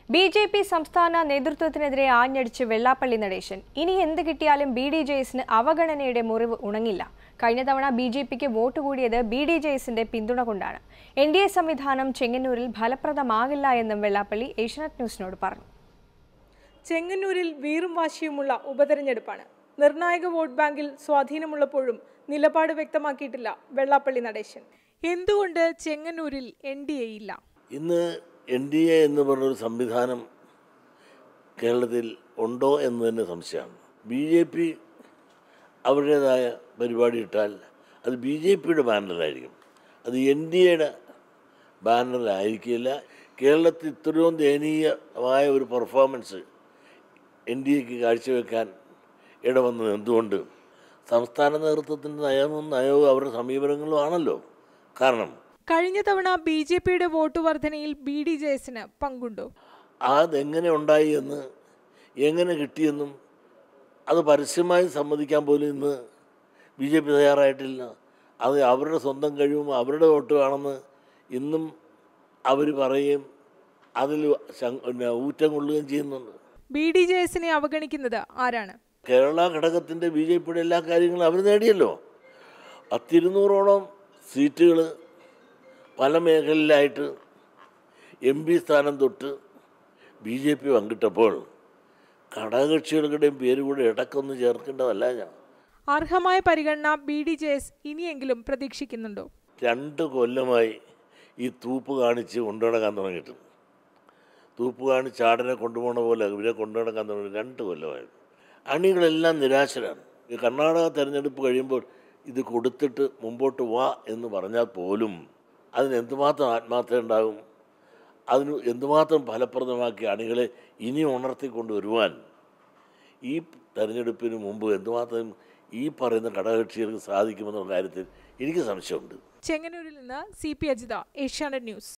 B J P സംസ്ഥാന നേതൃത്വത്തിനെതിരെ ആഞ്ഞടിച്ച് വെള്ളാപ്പള്ളി നടേശൻ ഇനി എന്ത് കിട്ടിയാലും ബി ഡി ജെ എസിന് അവഗണനയുടെ മുറിവ് ഉണങ്ങില്ല കഴിഞ്ഞ തവണ ബി ജെ പിക്ക് വോട്ട് കൂടിയത് ബി ഡി ജെ എസിന്റെ പിന്തുണ കൊണ്ടാണ് എൻ ഡി എ സംവിധാനം ചെങ്ങന്നൂരിൽ ഫലപ്രദമാകില്ല എന്നും വെള്ളാപ്പള്ളി ഏഷ്യനെറ്റ് ന്യൂസിനോട് പറഞ്ഞു ചെങ്ങന്നൂരിൽ വീറും വാശിയുമുള്ള ഉപതെരഞ്ഞെടുപ്പാണ് നിർണായക വോട്ട് ബാങ്കിൽ സ്വാധീനമുള്ളപ്പോഴും നിലപാട് വ്യക്തമാക്കിയിട്ടില്ല വെള്ളാപ്പള്ളി നടേശൻ എന്തുകൊണ്ട് ചെങ്ങന്നൂരിൽ എൻ ഡി എ ഇല്ല ഇന്ന് എൻ ഡി എ എന്ന് പറഞ്ഞൊരു സംവിധാനം കേരളത്തിൽ ഉണ്ടോ എന്ന് തന്നെ സംശയമാണ് ബി ജെ പി അവരുടേതായ പരിപാടി ഇട്ടാൽ അത് ബി ജെ പിയുടെ ബാനറിലായിരിക്കും അത് എൻ ഡി എയുടെ ബാനറിലായിരിക്കില്ല കേരളത്തിൽ ഇത്രയും ദയനീയമായ ഒരു പെർഫോമൻസ് എൻ ഡി എക്ക് കാഴ്ചവെക്കാൻ ഇടവന്നത് എന്തുകൊണ്ട് സംസ്ഥാന നേതൃത്വത്തിൻ്റെ നയവും നയവും അവരുടെ സമീപനങ്ങളും ആണല്ലോ കാരണം കഴിഞ്ഞ തവണ ബി ജെ പിയുടെ വോട്ട് വർധനയിൽ ബി ഡി ജെ എസിന് പങ്കുണ്ടോ അതെങ്ങനെ ഉണ്ടായി എന്ന് എങ്ങനെ കിട്ടിയെന്നും അത് പരസ്യമായി സമ്മതിക്കാൻ പോലും ഇന്ന് ബി ജെ പി തയ്യാറായിട്ടില്ല അത് അവരുടെ സ്വന്തം കഴിവും അവരുടെ വോട്ടുമാണെന്ന് ഇന്നും അവർ പറയുകയും അതിൽ ശങ്- പിന്നെ ഊറ്റം കൊള്ളുകയും ചെയ്യുന്നുണ്ട് ബി ഡി ജെ എസിനെ അവഗണിക്കുന്നത് ആരാണ് കേരള ഘടകത്തിൻ്റെ ബി ജെ പിയുടെ എല്ലാ കാര്യങ്ങളും അവർ നേടിയല്ലോ പത്തിരുന്നൂറോളം സീറ്റുകൾ പല മേഖലയിലായിട്ട് എം പി സ്ഥാനം തൊട്ട് ബി ജെ പി പങ്കിട്ടപ്പോൾ ഘടകകക്ഷികളുടെയും പേര് കൂടെ ഇടക്കൊന്ന് ചേർക്കേണ്ടതല്ല ഞാൻ അർഹമായ പരിഗണന ബി ഡി ജെ എസ് ഇനിയെങ്കിലും പ്രതീക്ഷിക്കുന്നുണ്ടോ രണ്ട് കൊല്ലമായി ഈ തൂപ്പ് കാണിച്ച് കൊണ്ടുനടക്കാൻ തുടങ്ങിയിട്ട് തൂപ്പ് കാണിച്ച് ആടിനെ കൊണ്ടുപോകുന്ന പോലെ ഇവരെ കൊണ്ടുനടക്കാൻ തുടങ്ങി രണ്ട് കൊല്ലമായിരുന്നു അണികളെല്ലാം നിരാശരാണ് ഈ കർണാടക തെരഞ്ഞെടുപ്പ് കഴിയുമ്പോൾ ഇത് കൊടുത്തിട്ട് മുമ്പോട്ട് വാ എന്ന് പറഞ്ഞാൽ പോലും അതിന് എന്തുമാത്രം ആത്മാർത്ഥത ഉണ്ടാകും അതിന് എന്തുമാത്രം ഫലപ്രദമാക്കി അണികളെ ഇനി ഉണർത്തിക്കൊണ്ടുവരുവാൻ ഈ തെരഞ്ഞെടുപ്പിന് മുമ്പ് എന്തുമാത്രം ഈ പറയുന്ന ഘടകകക്ഷികൾക്ക് സാധിക്കുമെന്നുള്ള കാര്യത്തിൽ എനിക്ക് സംശയമുണ്ട് ചെങ്ങന്നൂരിൽ നിന്ന് C P Ajitha Asianet news